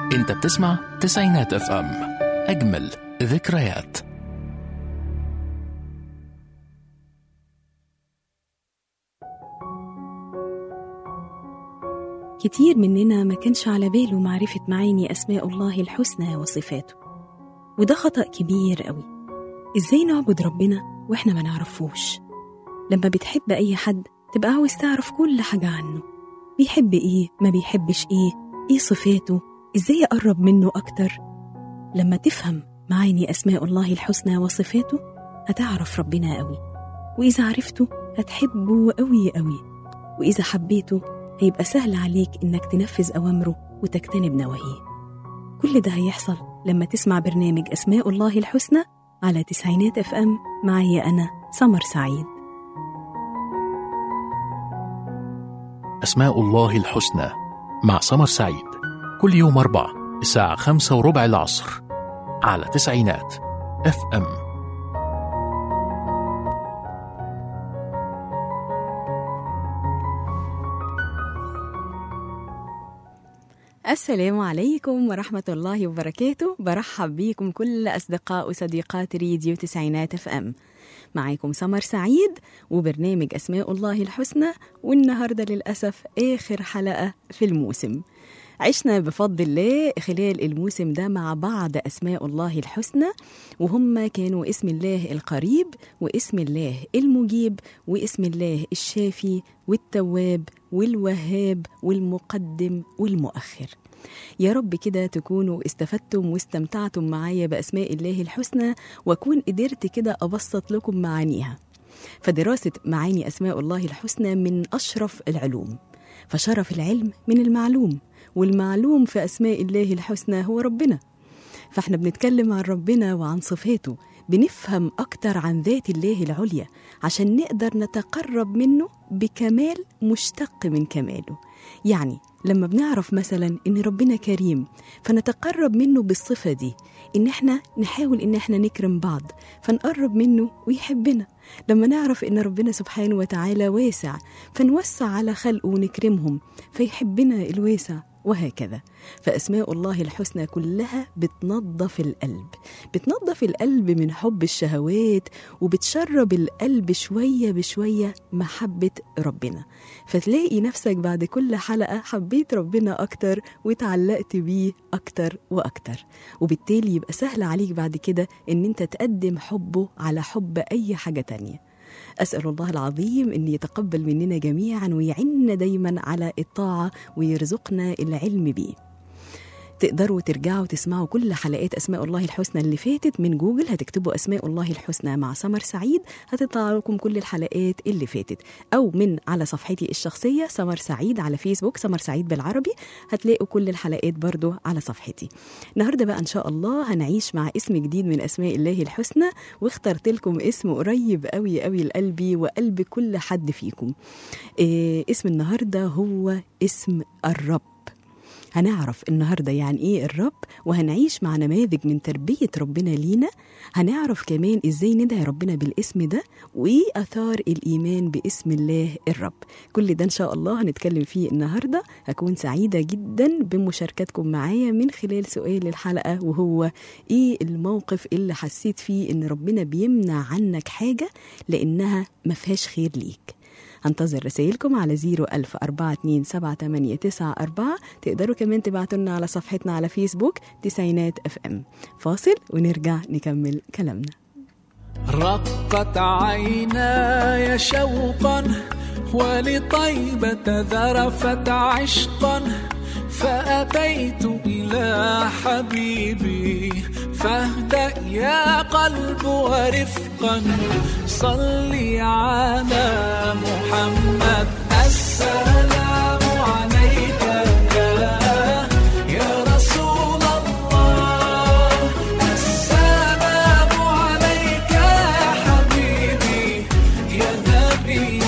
انت بتسمع تسعينات اف ام اجمل ذكريات كتير مننا ما كانش على باله معرفة معاني أسماء الله الحسنى وصفاته وده خطأ كبير قوي إزاي نعبد ربنا وإحنا ما نعرفوش لما بتحب أي حد تبقى عاوز تعرف كل حاجة عنه بيحب إيه ما بيحبش إيه إيه صفاته إزاي أقرب منه أكتر لما تفهم معاني أسماء الله الحسنى وصفاته هتعرف ربنا قوي وإذا عرفته هتحبه قوي قوي وإذا حبيته هيبقى سهل عليك إنك تنفذ أوامره وتجتنب نواهيه كل ده هيحصل لما تسمع برنامج أسماء الله الحسنى على تسعينات اف ام معي أنا سمر سعيد أسماء الله الحسنى مع سمر سعيد كل يوم أربع الساعة خمسة وربع العصر على تسعينات اف ام السلام عليكم ورحمة الله وبركاته برحب بيكم كل أصدقاء وصديقات راديو تسعينات اف ام معاكم سمر سعيد وبرنامج أسماء الله الحسنى والنهاردة للأسف آخر حلقة في الموسم عشنا بفضل الله خلال الموسم ده مع بعض أسماء الله الحسنى وهم كانوا اسم الله القريب واسم الله المجيب واسم الله الشافي والتواب والوهاب والمقدم والمؤخر يا رب كده تكونوا استفدتم واستمتعتم معايا بأسماء الله الحسنى وأكون قدرت كده أبسط لكم معانيها فدراسة معاني أسماء الله الحسنى من أشرف العلوم فشرف العلم من المعلوم والمعلوم في أسماء الله الحسنى هو ربنا فاحنا بنتكلم عن ربنا وعن صفاته بنفهم أكتر عن ذات الله العليا عشان نقدر نتقرب منه بكمال مشتق من كماله يعني لما بنعرف مثلا ان ربنا كريم فنتقرب منه بالصفه دي ان احنا نحاول ان احنا نكرم بعض فنقرب منه ويحبنا لما نعرف ان ربنا سبحانه وتعالى واسع فنوسع على خلقه ونكرمهم فيحبنا الواسع وهكذا فأسماء الله الحسنى كلها بتنظف القلب بتنظف القلب من حب الشهوات وبتشرب القلب شوية بشوية محبة ربنا فتلاقي نفسك بعد كل حلقة حبيت ربنا أكتر وتعلقت بيه أكتر وأكتر وبالتالي يبقى سهل عليك بعد كده إن أنت تقدم حبه على حب أي حاجة تانية أسأل الله العظيم أن يتقبل مننا جميعا ويعنا دايما على الطاعة ويرزقنا العلم بيه تقدروا ترجعوا تسمعوا كل حلقات أسماء الله الحسنى اللي فاتت من جوجل هتكتبوا أسماء الله الحسنى مع سمر سعيد هتطلع لكم كل الحلقات اللي فاتت أو من على صفحتي الشخصية سمر سعيد على فيسبوك سمر سعيد بالعربي هتلاقوا كل الحلقات برضو على صفحتي النهاردة بقى إن شاء الله هنعيش مع اسم جديد من أسماء الله الحسنى واخترت لكم اسم قريب قوي قوي لقلبي وقلب كل حد فيكم إيه اسم النهاردة هو اسم الرب هنعرف النهاردة يعني إيه الرب وهنعيش مع نماذج من تربية ربنا لينا هنعرف كمان إزاي ندعي ربنا بالاسم ده وإيه أثار الإيمان باسم الله الرب كل ده إن شاء الله هنتكلم فيه النهاردة هكون سعيدة جدا بمشاركتكم معايا من خلال سؤال الحلقة وهو إيه الموقف اللي حسيت فيه إن ربنا بيمنع عنك حاجة لأنها ما فيهاش خير ليك هنتظر رسائلكم على 01000 427 تقدروا كمان تبعتوا لنا على صفحتنا على فيسبوك تسعينات اف ام فاصل ونرجع نكمل كلامنا رقت عيناي شوقا ولطيبة ذرفت عشقا فأتيت إلى حبيبي فاهدأ يا قلب ورفقا صلي على محمد السلام عليك يا يا رسول الله السلام عليك يا حبيبي يا نبي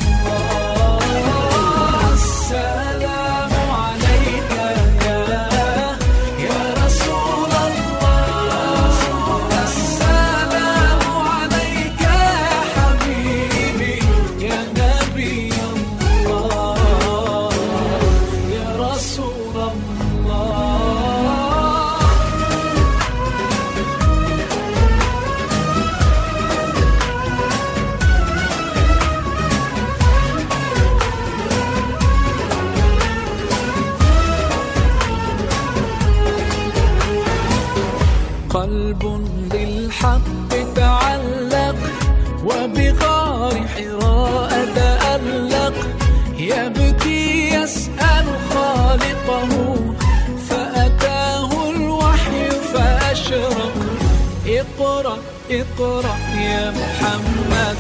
الله السلام عليك يا يا رسول الله السلام عليك يا حبيبي يا نبي الله رب بالحق تعلق وبغار حراء تألق يبكي يسأل خالقه فأتاه الوحي فأشرق اقرأ اقرأ يا محمد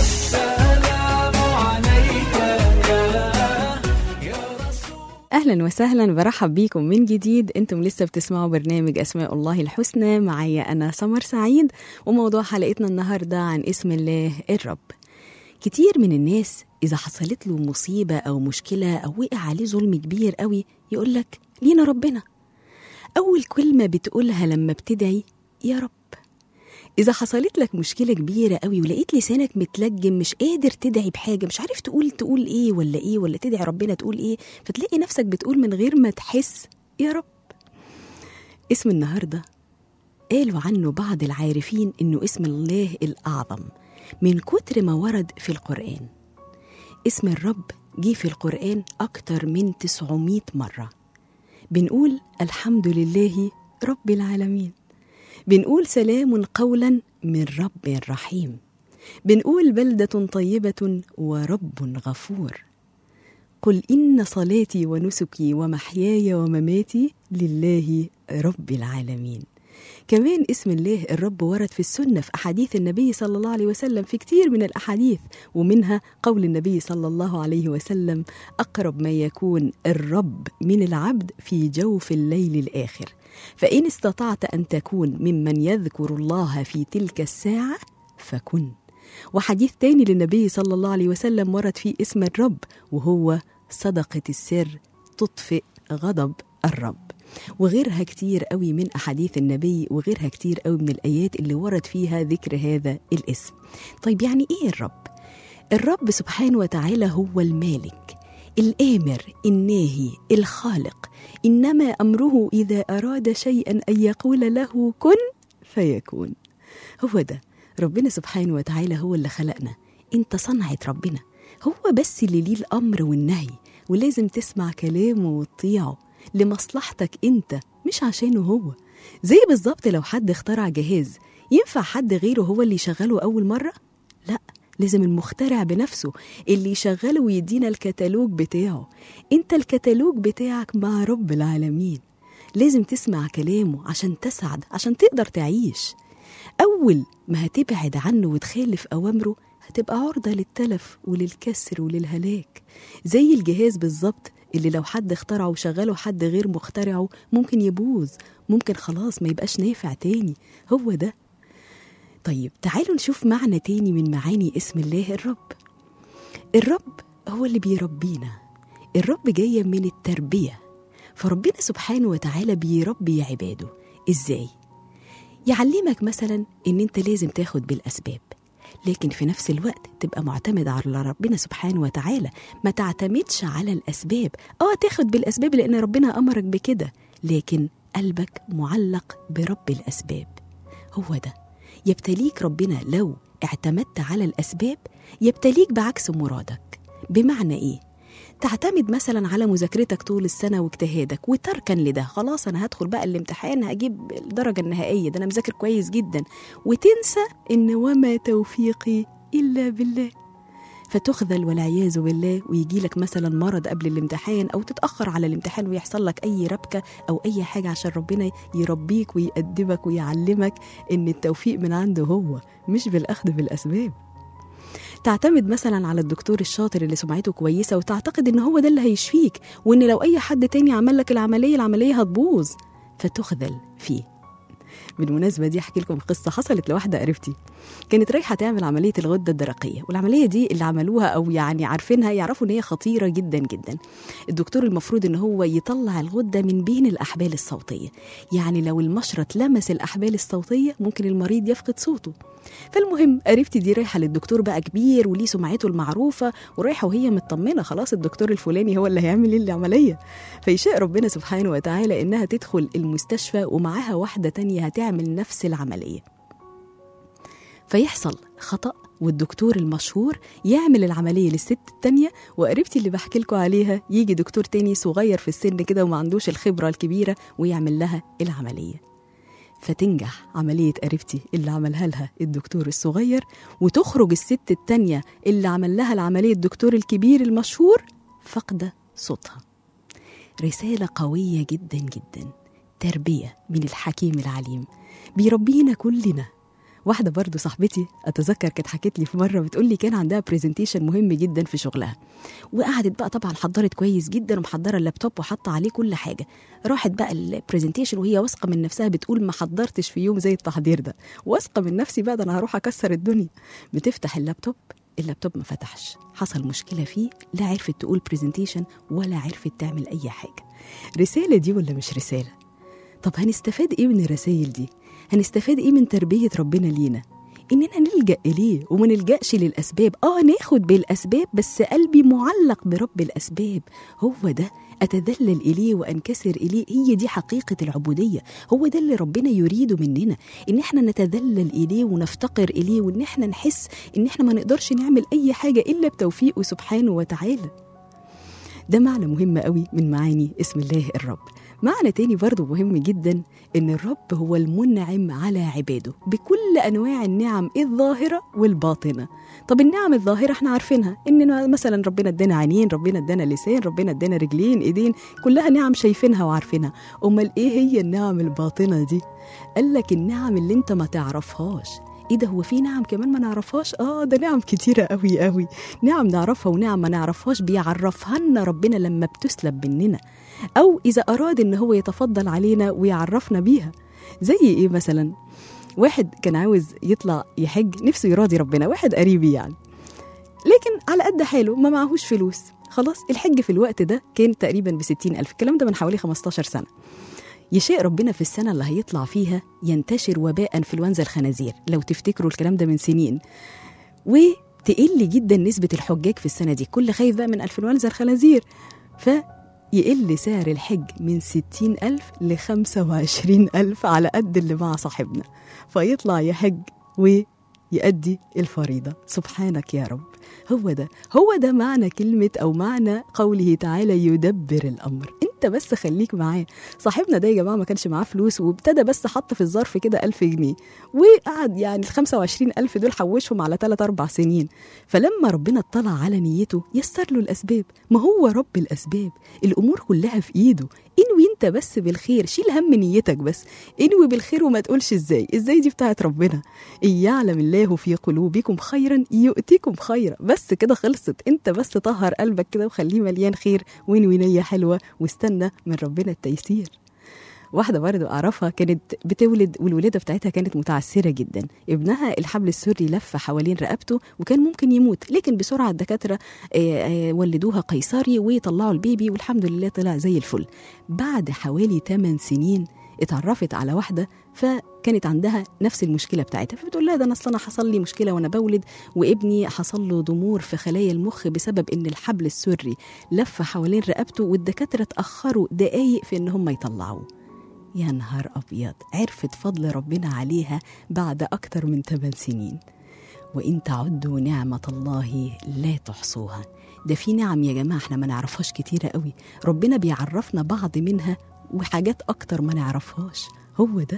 السلام عليك يا يا رسول اهلا وسهلا برحب بيكم من جديد انتم لسه بتسمعوا برنامج اسماء الله الحسنى معايا انا سمر سعيد وموضوع حلقتنا النهارده عن اسم الله الرب كتير من الناس اذا حصلت له مصيبه او مشكله او وقع عليه ظلم كبير قوي يقول لك لينا ربنا اول كلمه بتقولها لما بتدعي يا رب إذا حصلت لك مشكلة كبيرة قوي ولقيت لسانك متلجم مش قادر تدعي بحاجة مش عارف تقول تقول إيه ولا إيه ولا تدعي ربنا تقول إيه فتلاقي نفسك بتقول من غير ما تحس يا رب اسم النهاردة قالوا عنه بعض العارفين إنه اسم الله الأعظم من كتر ما ورد في القرآن اسم الرب جه في القرآن أكتر من 900 مرة بنقول الحمد لله رب العالمين بنقول سلام قولا من رب رحيم بنقول بلدة طيبة ورب غفور قل إن صلاتي ونسكي ومحياي ومماتي لله رب العالمين كمان اسم الله الرب ورد في السنة في أحاديث النبي صلى الله عليه وسلم في كتير من الأحاديث ومنها قول النبي صلى الله عليه وسلم أقرب ما يكون الرب من العبد في جوف الليل الآخر فإن استطعت أن تكون ممن يذكر الله في تلك الساعة فكن وحديث تاني للنبي صلى الله عليه وسلم ورد فيه اسم الرب وهو صدقة السر تطفئ غضب الرب وغيرها كتير قوي من أحاديث النبي وغيرها كتير قوي من الآيات اللي ورد فيها ذكر هذا الاسم طيب يعني إيه الرب؟ الرب سبحانه وتعالى هو المالك الآمر الناهي الخالق إنما أمره إذا أراد شيئا أن يقول له كن فيكون هو ده ربنا سبحانه وتعالى هو اللي خلقنا انت صنعة ربنا هو بس اللي ليه الأمر والنهي ولازم تسمع كلامه وتطيعه لمصلحتك انت مش عشانه هو زي بالظبط لو حد اخترع جهاز ينفع حد غيره هو اللي يشغله أول مرة؟ لا لازم المخترع بنفسه اللي يشغله ويدينا الكتالوج بتاعه انت الكتالوج بتاعك مع رب العالمين لازم تسمع كلامه عشان تسعد عشان تقدر تعيش أول ما هتبعد عنه وتخالف أوامره هتبقى عرضة للتلف وللكسر وللهلاك زي الجهاز بالظبط اللي لو حد اخترعه وشغله حد غير مخترعه ممكن يبوظ ممكن خلاص ما يبقاش نافع تاني هو ده طيب تعالوا نشوف معنى تاني من معاني اسم الله الرب الرب هو اللي بيربينا الرب جاية من التربية فربنا سبحانه وتعالى بيربي عباده ازاي يعلمك مثلا ان انت لازم تاخد بالاسباب لكن في نفس الوقت تبقى معتمد على ربنا سبحانه وتعالى ما تعتمدش على الاسباب اه تاخد بالاسباب لان ربنا امرك بكده لكن قلبك معلق برب الاسباب هو ده يبتليك ربنا لو اعتمدت على الاسباب يبتليك بعكس مرادك بمعنى ايه تعتمد مثلا على مذاكرتك طول السنه واجتهادك وتركن لده خلاص انا هدخل بقى الامتحان هجيب الدرجه النهائيه ده انا مذاكر كويس جدا وتنسى ان وما توفيقي الا بالله فتخذل والعياذ بالله ويجي لك مثلا مرض قبل الامتحان او تتاخر على الامتحان ويحصل لك اي ربكه او اي حاجه عشان ربنا يربيك ويأدبك ويعلمك ان التوفيق من عنده هو مش بالاخذ بالاسباب تعتمد مثلا على الدكتور الشاطر اللي سمعته كويسه وتعتقد ان هو ده اللي هيشفيك وان لو اي حد تاني عمل لك العمليه العمليه هتبوظ فتخذل فيه بالمناسبة دي أحكي لكم قصة حصلت لواحدة قريبتي كانت رايحة تعمل عملية الغدة الدرقية والعملية دي اللي عملوها أو يعني عارفينها يعرفوا إن هي خطيرة جدا جدا الدكتور المفروض إن هو يطلع الغدة من بين الأحبال الصوتية يعني لو المشرط لمس الأحبال الصوتية ممكن المريض يفقد صوته فالمهم قريبتي دي رايحة للدكتور بقى كبير وليه سمعته المعروفة ورايحة وهي مطمنة خلاص الدكتور الفلاني هو اللي هيعمل لي العملية فيشاء ربنا سبحانه وتعالى إنها تدخل المستشفى ومعاها واحدة تانية هتعمل نفس العملية فيحصل خطأ والدكتور المشهور يعمل العملية للست التانية وقريبتي اللي بحكي لكم عليها يجي دكتور تاني صغير في السن كده وما عندوش الخبرة الكبيرة ويعمل لها العملية فتنجح عملية قريبتي اللي عملها لها الدكتور الصغير وتخرج الست التانية اللي عمل لها العملية الدكتور الكبير المشهور فاقدة صوتها رسالة قوية جدا جدا تربية من الحكيم العليم بيربينا كلنا واحدة برضو صاحبتي أتذكر كانت حكت لي في مرة بتقول لي كان عندها برزنتيشن مهم جدا في شغلها وقعدت بقى طبعا حضرت كويس جدا ومحضرة اللابتوب وحاطة عليه كل حاجة راحت بقى البرزنتيشن وهي واثقة من نفسها بتقول ما حضرتش في يوم زي التحضير ده واثقة من نفسي بقى ده أنا هروح أكسر الدنيا بتفتح اللابتوب اللابتوب ما فتحش حصل مشكلة فيه لا عرفت تقول برزنتيشن ولا عرفت تعمل أي حاجة رسالة دي ولا مش رسالة طب هنستفاد ايه من الرسائل دي هنستفاد ايه من تربية ربنا لينا اننا نلجا اليه وما نلجاش للاسباب اه ناخد بالاسباب بس قلبي معلق برب الاسباب هو ده اتذلل اليه وانكسر اليه هي دي حقيقه العبوديه هو ده اللي ربنا يريده مننا ان احنا نتذلل اليه ونفتقر اليه وان احنا نحس ان احنا ما نقدرش نعمل اي حاجه الا بتوفيقه سبحانه وتعالى ده معنى مهم قوي من معاني اسم الله الرب معنى تاني برضو مهم جدا ان الرب هو المنعم على عباده بكل انواع النعم الظاهره والباطنه طب النعم الظاهره احنا عارفينها ان مثلا ربنا ادانا عينين ربنا ادانا لسان ربنا ادانا رجلين ايدين كلها نعم شايفينها وعارفينها امال ايه هي النعم الباطنه دي قال لك النعم اللي انت ما تعرفهاش ايه ده هو في نعم كمان ما نعرفهاش اه ده نعم كتيرة قوي قوي نعم نعرفها ونعم ما نعرفهاش بيعرفها لنا ربنا لما بتسلب مننا او اذا اراد ان هو يتفضل علينا ويعرفنا بيها زي ايه مثلا واحد كان عاوز يطلع يحج نفسه يراضي ربنا واحد قريبي يعني لكن على قد حاله ما معهوش فلوس خلاص الحج في الوقت ده كان تقريبا بستين ألف الكلام ده من حوالي 15 سنة يشاء ربنا في السنة اللي هيطلع فيها ينتشر وباء انفلونزا الخنازير لو تفتكروا الكلام ده من سنين وتقل جدا نسبة الحجاج في السنة دي كل خايف بقى من انفلونزا الخنازير فيقل سعر الحج من 60 ألف ل 25 ألف على قد اللي مع صاحبنا فيطلع يحج ويأدي الفريضة سبحانك يا رب هو ده هو ده معنى كلمة أو معنى قوله تعالى يدبر الأمر انت بس خليك معاه صاحبنا ده يا جماعه ما كانش معاه فلوس وابتدى بس حط في الظرف كده ألف جنيه وقعد يعني ال 25 ألف دول حوشهم على 3 4 سنين فلما ربنا اطلع على نيته يسر له الأسباب ما هو رب الأسباب الأمور كلها في إيده انوي انت بس بالخير شيل هم نيتك بس انوي بالخير وما تقولش ازاي ازاي دي بتاعت ربنا ان يعلم الله في قلوبكم خيرا يؤتكم خيرا بس كده خلصت انت بس طهر قلبك كده وخليه مليان خير وانوي نيه حلوه واستنى من ربنا التيسير واحده برضه اعرفها كانت بتولد والولاده بتاعتها كانت متعسره جدا ابنها الحبل السري لف حوالين رقبته وكان ممكن يموت لكن بسرعه الدكاتره آه، آه، ولدوها قيصري وطلعوا البيبي والحمد لله طلع زي الفل بعد حوالي 8 سنين اتعرفت على واحده فكانت عندها نفس المشكله بتاعتها فبتقول لها ده انا اصل انا حصل لي مشكله وانا بولد وابني حصل له ضمور في خلايا المخ بسبب ان الحبل السري لف حوالين رقبته والدكاتره اتاخروا دقايق في ان هم يطلعوه يا نهار أبيض عرفت فضل ربنا عليها بعد أكتر من 8 سنين وإن تعدوا نعمة الله لا تحصوها ده في نعم يا جماعة احنا ما نعرفهاش كتيرة قوي ربنا بيعرفنا بعض منها وحاجات أكتر ما نعرفهاش هو ده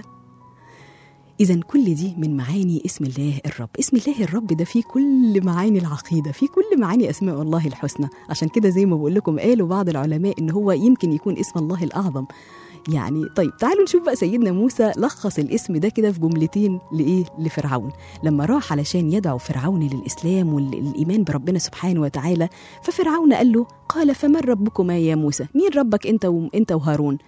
إذا كل دي من معاني اسم الله الرب اسم الله الرب ده فيه كل معاني العقيدة فيه كل معاني أسماء الله الحسنى عشان كده زي ما بقول لكم قالوا بعض العلماء إن هو يمكن يكون اسم الله الأعظم يعني طيب تعالوا نشوف بقى سيدنا موسى لخص الاسم ده كده في جملتين لايه لفرعون لما راح علشان يدعو فرعون للاسلام والايمان بربنا سبحانه وتعالى ففرعون قال له قال فمن ربكما يا موسى مين ربك انت وانت وهارون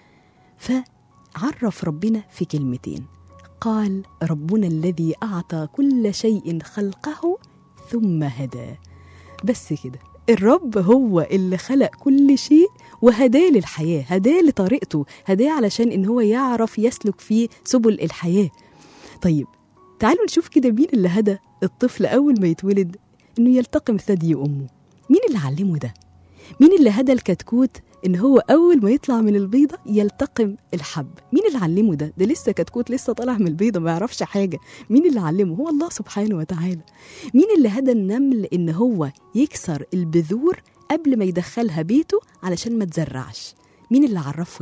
فعرف ربنا في كلمتين قال ربنا الذي اعطى كل شيء خلقه ثم هدى بس كده الرب هو اللي خلق كل شيء وهداه للحياة هداه لطريقته هداه علشان إن هو يعرف يسلك في سبل الحياة طيب تعالوا نشوف كده مين اللي هدى الطفل أول ما يتولد إنه يلتقم ثدي أمه مين اللي علمه ده مين اللي هدى الكتكوت ان هو اول ما يطلع من البيضه يلتقم الحب مين اللي علمه ده ده لسه كتكوت لسه طالع من البيضه ما يعرفش حاجه مين اللي علمه هو الله سبحانه وتعالى مين اللي هدى النمل ان هو يكسر البذور قبل ما يدخلها بيته علشان ما تزرعش مين اللي عرفه ده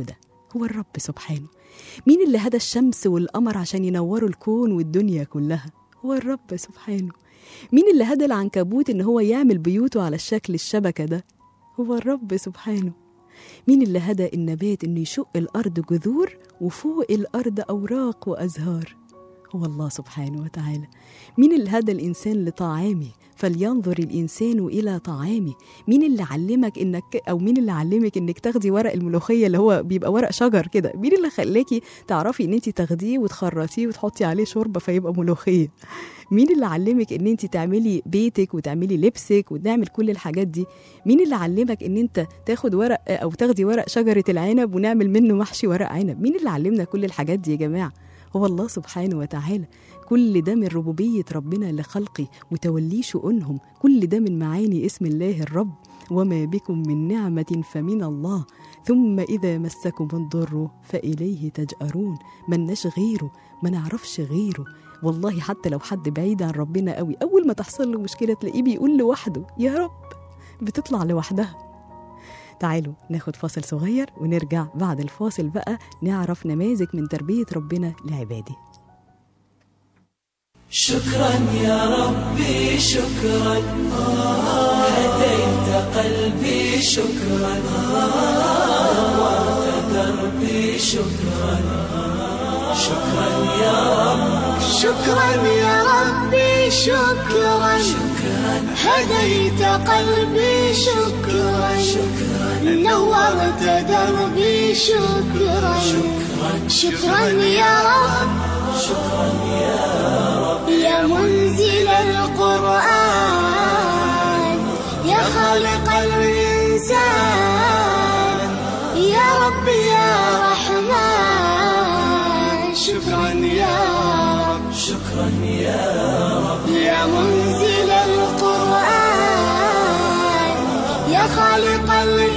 هو الرب سبحانه مين اللي هدى الشمس والقمر عشان ينوروا الكون والدنيا كلها هو الرب سبحانه مين اللي هدى العنكبوت ان هو يعمل بيوته على الشكل الشبكة ده هو الرب سبحانه مين اللي هدى النبات انه يشق الارض جذور وفوق الارض اوراق وازهار هو الله سبحانه وتعالى مين اللي هدى الانسان لطعامه فلينظر الانسان الى طعامه مين اللي علمك انك او مين اللي علمك انك تاخدي ورق الملوخيه اللي هو بيبقى ورق شجر كده مين اللي خلاكي تعرفي ان انت تاخديه وتخرطيه وتحطي عليه شوربه فيبقى ملوخيه مين اللي علمك ان انت تعملي بيتك وتعملي لبسك وتعمل كل الحاجات دي مين اللي علمك ان انت تاخد ورق او تاخدي ورق شجره العنب ونعمل منه محشي ورق عنب مين اللي علمنا كل الحاجات دي يا جماعه هو الله سبحانه وتعالى كل ده من ربوبية ربنا لخلقه وتوليه شؤونهم كل ده من معاني اسم الله الرب وما بكم من نعمة فمن الله ثم إذا مسكم الضر فإليه تجأرون مناش غيره ما نعرفش غيره والله حتى لو حد بعيد عن ربنا قوي أول ما تحصل له مشكلة تلاقيه بيقول لوحده يا رب بتطلع لوحدها تعالوا ناخد فاصل صغير ونرجع بعد الفاصل بقى نعرف نماذج من تربية ربنا لعباده شكرا يا ربي شكرا هديت قلبي شكرا نورت دربي شكرا شكرا يا رب شكرا يا ربي شكرا هديت قلبي شكرا نورت دربي شكرا شكرا يا رب يا منزل القرآن يا خالق الإنسان يا رب يا رحمن شكرا يا رب شكرا يا رب يا منزل القرآن يا خالق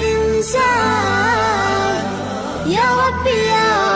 الإنسان يا رب يا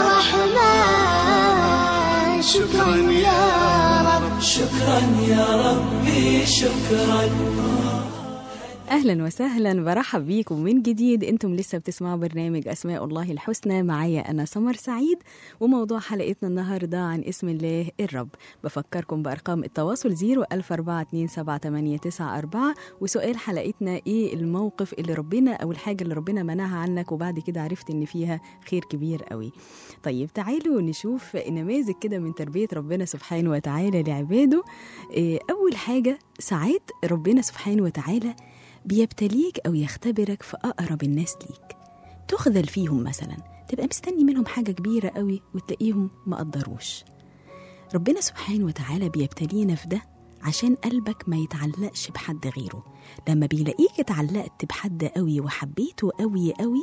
رحمن شكرا يا رب شكرا يا ربي شكرا اهلا وسهلا برحب بيكم من جديد انتم لسه بتسمعوا برنامج اسماء الله الحسنى معايا انا سمر سعيد وموضوع حلقتنا النهارده عن اسم الله الرب بفكركم بارقام التواصل 014278994 وسؤال حلقتنا ايه الموقف اللي ربنا او الحاجه اللي ربنا منعها عنك وبعد كده عرفت ان فيها خير كبير قوي طيب تعالوا نشوف نماذج كده من تربيه ربنا سبحانه وتعالى لعباده إيه، اول حاجه ساعات ربنا سبحانه وتعالى بيبتليك أو يختبرك في أقرب الناس ليك تخذل فيهم مثلا تبقى مستني منهم حاجة كبيرة قوي وتلاقيهم ما قدروش ربنا سبحانه وتعالى بيبتلينا في ده عشان قلبك ما يتعلقش بحد غيره لما بيلاقيك اتعلقت بحد قوي وحبيته قوي قوي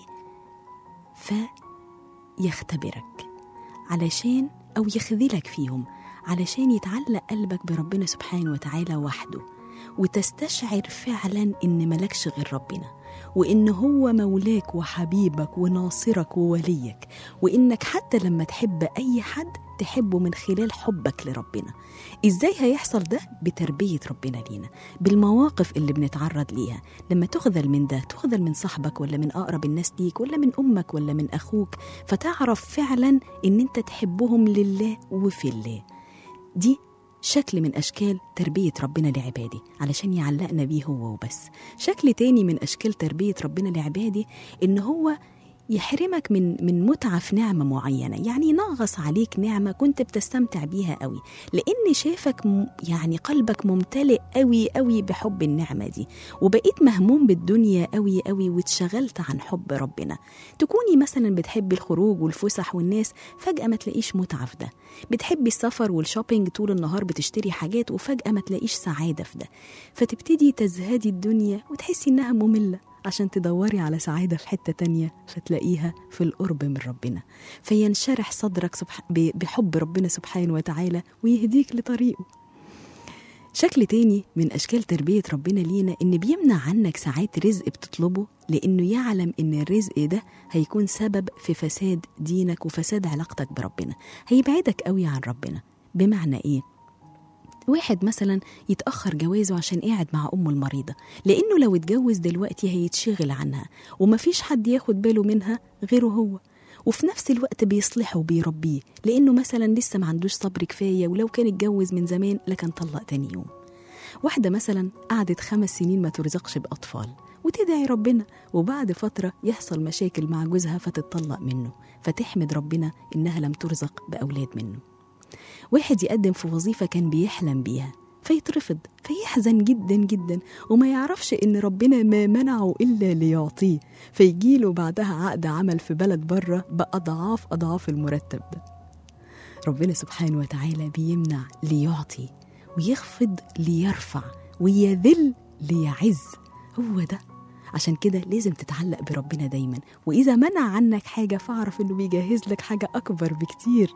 فيختبرك علشان أو يخذلك فيهم علشان يتعلق قلبك بربنا سبحانه وتعالى وحده وتستشعر فعلا ان ملكش غير ربنا وان هو مولاك وحبيبك وناصرك ووليك وانك حتى لما تحب اي حد تحبه من خلال حبك لربنا ازاي هيحصل ده بتربيه ربنا لينا بالمواقف اللي بنتعرض ليها لما تخذل من ده تخذل من صاحبك ولا من اقرب الناس ليك ولا من امك ولا من اخوك فتعرف فعلا ان انت تحبهم لله وفي الله دي شكل من أشكال تربية ربنا لعباده علشان يعلقنا بيه هو وبس شكل تاني من أشكال تربية ربنا لعباده إن هو يحرمك من من متعة في نعمة معينة يعني ينغص عليك نعمة كنت بتستمتع بيها قوي لأن شافك م- يعني قلبك ممتلئ قوي قوي بحب النعمة دي وبقيت مهموم بالدنيا قوي قوي واتشغلت عن حب ربنا تكوني مثلا بتحبي الخروج والفسح والناس فجأة ما تلاقيش متعة في ده بتحبي السفر والشوبينج طول النهار بتشتري حاجات وفجأة ما تلاقيش سعادة في ده فتبتدي تزهدي الدنيا وتحسي إنها مملة عشان تدوري على سعادة في حتة تانية فتلاقيها في القرب من ربنا فينشرح صدرك سبح... ب- بحب ربنا سبحانه وتعالى ويهديك لطريقه شكل تاني من أشكال تربية ربنا لينا إن بيمنع عنك ساعات رزق بتطلبه لأنه يعلم إن الرزق ده هيكون سبب في فساد دينك وفساد علاقتك بربنا هيبعدك قوي عن ربنا بمعنى إيه؟ واحد مثلا يتأخر جوازه عشان قاعد مع أمه المريضة لأنه لو اتجوز دلوقتي هيتشغل عنها ومفيش حد ياخد باله منها غيره هو وفي نفس الوقت بيصلحه وبيربيه لأنه مثلا لسه ما عندوش صبر كفاية ولو كان اتجوز من زمان لكان طلق تاني يوم واحدة مثلا قعدت خمس سنين ما ترزقش بأطفال وتدعي ربنا وبعد فترة يحصل مشاكل مع جوزها فتتطلق منه فتحمد ربنا إنها لم ترزق بأولاد منه واحد يقدم في وظيفة كان بيحلم بيها فيترفض فيحزن جدا جدا وما يعرفش ان ربنا ما منعه الا ليعطيه فيجيله بعدها عقد عمل في بلد بره باضعاف اضعاف المرتب ده ربنا سبحانه وتعالى بيمنع ليعطي ويخفض ليرفع ويذل ليعز هو ده عشان كده لازم تتعلق بربنا دايما واذا منع عنك حاجه فاعرف انه بيجهز لك حاجه اكبر بكتير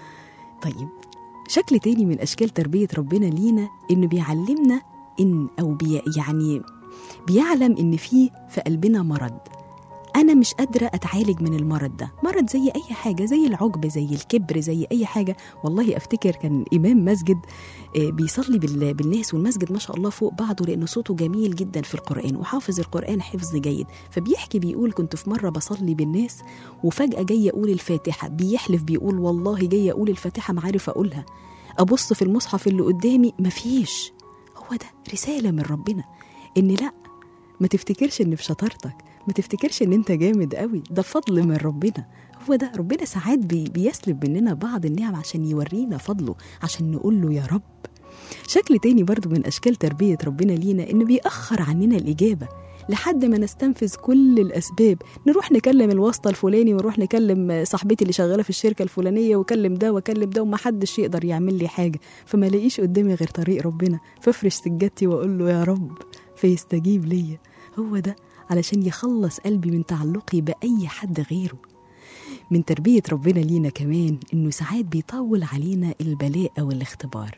طيب شكل تاني من اشكال تربيه ربنا لينا انه بيعلمنا ان او بي يعني بيعلم ان في في قلبنا مرض انا مش قادره اتعالج من المرض ده مرض زي اي حاجه زي العجب زي الكبر زي اي حاجه والله افتكر كان امام مسجد آه، بيصلي بال- بالناس والمسجد ما شاء الله فوق بعضه لانه صوته جميل جدا في القران وحافظ القران حفظ جيد فبيحكي بيقول كنت في مره بصلي بالناس وفجاه جاي اقول الفاتحه بيحلف بيقول والله جاي اقول الفاتحه ما عارف اقولها ابص في المصحف اللي قدامي مفيش هو ده رساله من ربنا ان لا ما تفتكرش ان في شطارتك ما تفتكرش ان انت جامد قوي ده فضل من ربنا هو ده ربنا ساعات بي بيسلب مننا بعض النعم عشان يورينا فضله عشان نقول له يا رب شكل تاني برضو من أشكال تربية ربنا لينا إنه بيأخر عننا الإجابة لحد ما نستنفذ كل الأسباب نروح نكلم الواسطة الفلاني ونروح نكلم صاحبتي اللي شغالة في الشركة الفلانية وكلم ده وكلم ده ومحدش يقدر يعمل لي حاجة فما لاقيش قدامي غير طريق ربنا فافرش سجادتي وأقول له يا رب فيستجيب ليا هو ده علشان يخلص قلبي من تعلقي بأي حد غيره من تربية ربنا لينا كمان إنه ساعات بيطول علينا البلاء أو الاختبار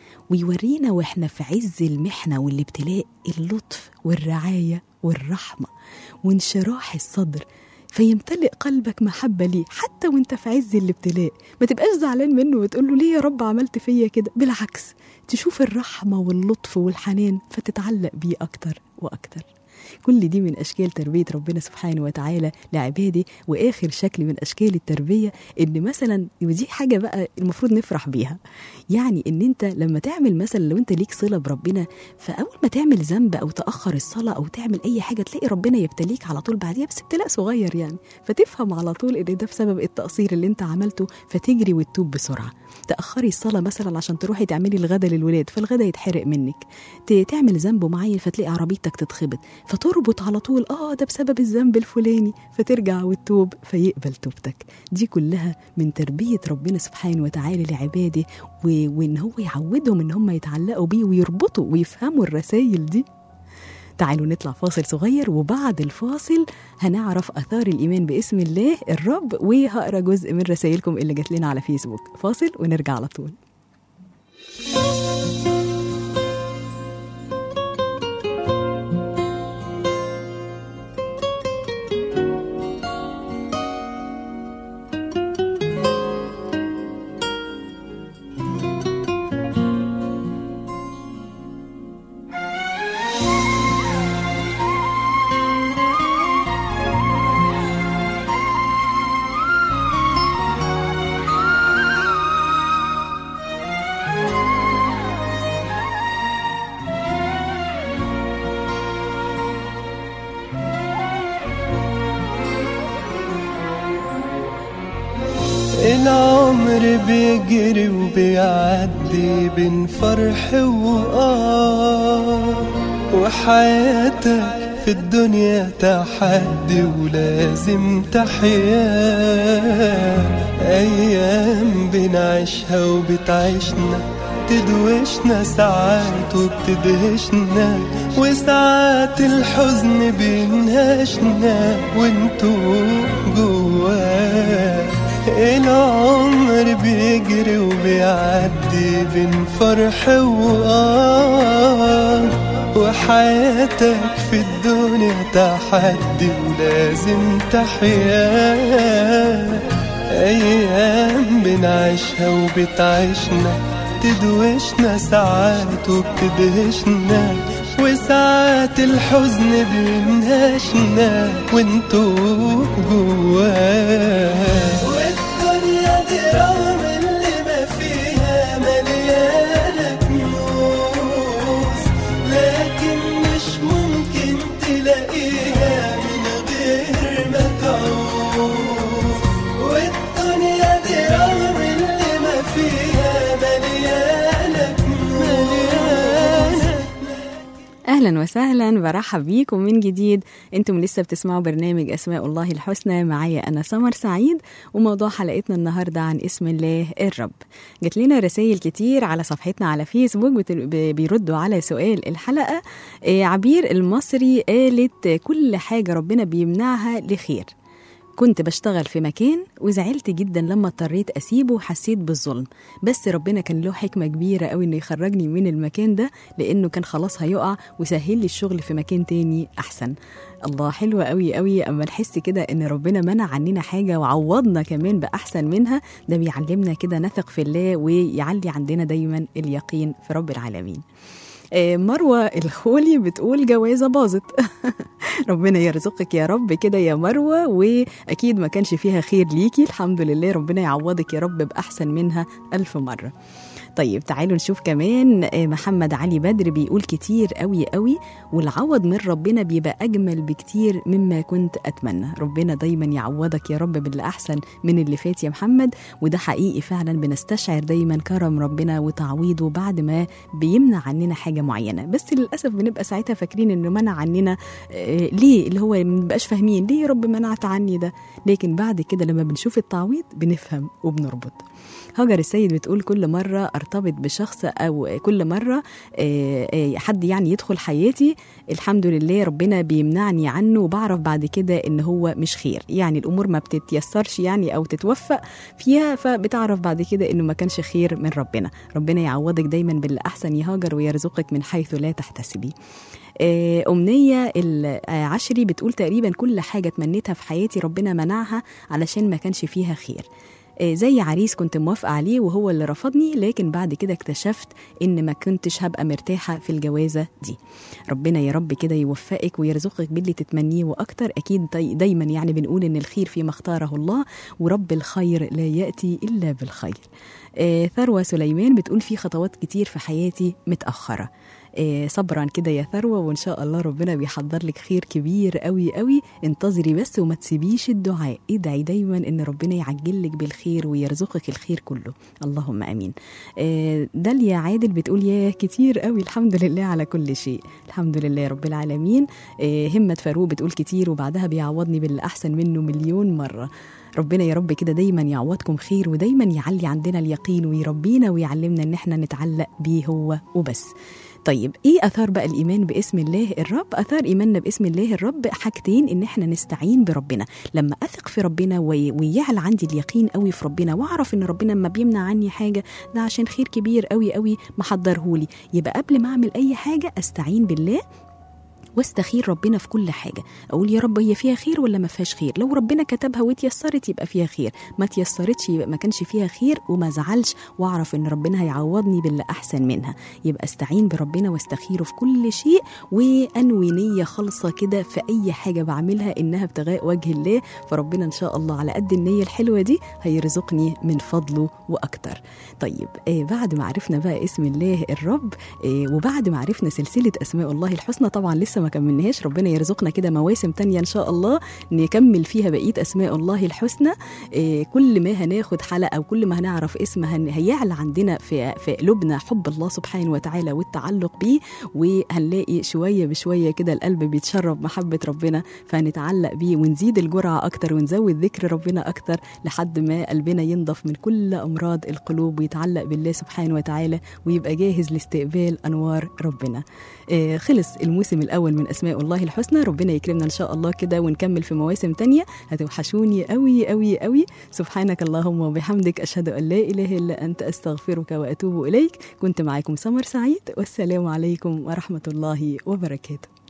ويورينا واحنا في عز المحنة والابتلاء اللطف والرعاية والرحمة وانشراح الصدر فيمتلئ قلبك محبة ليه حتى وانت في عز الابتلاء ما تبقاش زعلان منه وتقول له ليه يا رب عملت فيا كده بالعكس تشوف الرحمة واللطف والحنان فتتعلق بيه أكتر وأكتر كل دي من أشكال تربية ربنا سبحانه وتعالى لعباده وآخر شكل من أشكال التربية إن مثلا ودي حاجة بقى المفروض نفرح بيها يعني إن أنت لما تعمل مثلا لو أنت ليك صلة بربنا فأول ما تعمل ذنب أو تأخر الصلاة أو تعمل أي حاجة تلاقي ربنا يبتليك على طول بعديها بس ابتلاء صغير يعني فتفهم على طول إن ده بسبب التقصير اللي أنت عملته فتجري وتتوب بسرعة تأخري الصلاة مثلا عشان تروحي تعملي الغدا للولاد فالغدا يتحرق منك ت- تعمل ذنب معين فتلاقي عربيتك تتخبط فتربط على طول اه ده بسبب الذنب الفلاني فترجع وتتوب فيقبل توبتك دي كلها من تربية ربنا سبحانه وتعالى لعباده و... وان هو يعودهم ان هم يتعلقوا بيه ويربطوا ويفهموا الرسائل دي تعالوا نطلع فاصل صغير وبعد الفاصل هنعرف اثار الايمان باسم الله الرب وهقرا جزء من رسائلكم اللي جات لنا على فيسبوك فاصل ونرجع على طول العمر بيجري وبيعدي بين فرح وآه وحياتك في الدنيا تحدي ولازم تحيا أيام بنعيشها وبتعيشنا تدوشنا ساعات وبتدهشنا وساعات الحزن بينهشنا وانتو جواه العمر بيجري وبيعدي بين فرح وآه وحياتك في الدنيا تحدي ولازم تحيا أيام بنعيشها وبتعيشنا تدوشنا ساعات وبتدهشنا وساعات الحزن بينهشنا وانتوا جواه والدنيا دي رغم اللي ما فيها مليانة كنوز لكن مش ممكن تلاقيها من غير ما تعوز والدنيا دي رغم اللي ما فيها مليانة كنوز اهلا وسهلا برحب بيكم من جديد انتم لسه بتسمعوا برنامج اسماء الله الحسنى معايا انا سمر سعيد وموضوع حلقتنا النهارده عن اسم الله الرب جات لنا رسائل كتير على صفحتنا على فيسبوك بتل- ب- بيردوا على سؤال الحلقه إيه، عبير المصري قالت كل حاجه ربنا بيمنعها لخير كنت بشتغل في مكان وزعلت جدا لما اضطريت اسيبه وحسيت بالظلم بس ربنا كان له حكمه كبيره قوي انه يخرجني من المكان ده لانه كان خلاص هيقع وسهل لي الشغل في مكان تاني احسن الله حلوة قوي قوي اما نحس كده ان ربنا منع عننا حاجه وعوضنا كمان باحسن منها ده بيعلمنا كده نثق في الله ويعلي عندنا دايما اليقين في رب العالمين آه، مروة الخولي بتقول جوازة باظت ربنا يرزقك يا رب كده يا مروة وأكيد ما كانش فيها خير ليكي الحمد لله ربنا يعوضك يا رب بأحسن منها ألف مرة طيب تعالوا نشوف كمان آه، محمد علي بدر بيقول كتير قوي قوي والعوض من ربنا بيبقى أجمل بكتير مما كنت أتمنى ربنا دايما يعوضك يا رب باللي أحسن من اللي فات يا محمد وده حقيقي فعلا بنستشعر دايما كرم ربنا وتعويضه بعد ما بيمنع عننا حاجة معينة بس للأسف بنبقى ساعتها فاكرين إنه منع عننا آه، ليه اللي هو ما بنبقاش فاهمين ليه يا رب منعت عني ده لكن بعد كده لما بنشوف التعويض بنفهم وبنربط هاجر السيد بتقول كل مرة أرتبط بشخص أو كل مرة آه، آه، حد يعني يدخل حياتي الحمد لله ربنا بيمنعني عنه وبعرف بعد كده إن هو مش خير يعني الأمور ما بتتيسرش يعني أو تتوفق فيها فبتعرف بعد كده إنه ما كانش خير من ربنا ربنا يعوضك دايما باللي أحسن يا هاجر ويرزقك من حيث لا تحتسبي آه، أمنية العشري بتقول تقريبا كل حاجة تمنيتها في حياتي ربنا منعها علشان ما كانش فيها خير آه، زي عريس كنت موافقة عليه وهو اللي رفضني لكن بعد كده اكتشفت ان ما كنتش هبقى مرتاحة في الجوازة دي ربنا يا رب كده يوفقك ويرزقك باللي تتمنيه واكتر اكيد داي- دايما يعني بنقول ان الخير فيما اختاره الله ورب الخير لا يأتي الا بالخير آه، ثروة سليمان بتقول في خطوات كتير في حياتي متأخرة آه، صبرا كده يا ثروة وإن شاء الله ربنا بيحضر لك خير كبير قوي قوي انتظري بس وما تسيبيش الدعاء ادعي دايما إن ربنا يعجل لك بالخير ويرزقك الخير كله اللهم آمين آه، داليا عادل بتقول يا كتير قوي الحمد لله على كل شيء الحمد لله رب العالمين آه، همة فاروق بتقول كتير وبعدها بيعوضني باللي أحسن منه مليون مرة ربنا يا رب كده دايما يعوضكم خير ودايما يعلي عندنا اليقين ويربينا ويعلمنا ان احنا نتعلق بيه هو وبس طيب ايه اثار بقى الايمان باسم الله الرب اثار ايماننا باسم الله الرب حاجتين ان احنا نستعين بربنا لما اثق في ربنا وي- ويعلى عندي اليقين قوي في ربنا واعرف ان ربنا ما بيمنع عني حاجه ده عشان خير كبير قوي قوي محضرهولي يبقى قبل ما اعمل اي حاجه استعين بالله واستخير ربنا في كل حاجة أقول يا رب هي فيها خير ولا ما فيهاش خير لو ربنا كتبها واتيسرت يبقى فيها خير ما تيسرتش يبقى ما كانش فيها خير وما زعلش واعرف ان ربنا هيعوضني باللي احسن منها يبقى استعين بربنا واستخيره في كل شيء وانوي نية خالصة كده في اي حاجة بعملها انها ابتغاء وجه الله فربنا ان شاء الله على قد النية الحلوة دي هيرزقني من فضله واكتر طيب آه بعد ما عرفنا بقى اسم الله الرب آه وبعد ما عرفنا سلسلة اسماء الله الحسنى طبعا لسه ما كملناهاش ربنا يرزقنا كده مواسم تانية ان شاء الله نكمل فيها بقية اسماء الله الحسنى آه كل ما هناخد حلقة وكل ما هنعرف اسمها هن- هيعلى عندنا في في قلوبنا حب الله سبحانه وتعالى والتعلق بيه وهنلاقي شوية بشوية كده القلب بيتشرب محبة ربنا فنتعلق بيه ونزيد الجرعة أكتر ونزود ذكر ربنا أكتر لحد ما قلبنا ينضف من كل أمراض القلوب ويتعلق بالله سبحانه وتعالى ويبقى جاهز لاستقبال أنوار ربنا آه، خلص الموسم الأول من أسماء الله الحسنى ربنا يكرمنا إن شاء الله كده ونكمل في مواسم تانية هتوحشوني قوي قوي قوي سبحانك اللهم وبحمدك أشهد أن لا إله إلا أنت أستغفرك وأتوب إليك كنت معاكم سمر سعيد والسلام عليكم ورحمة الله وبركاته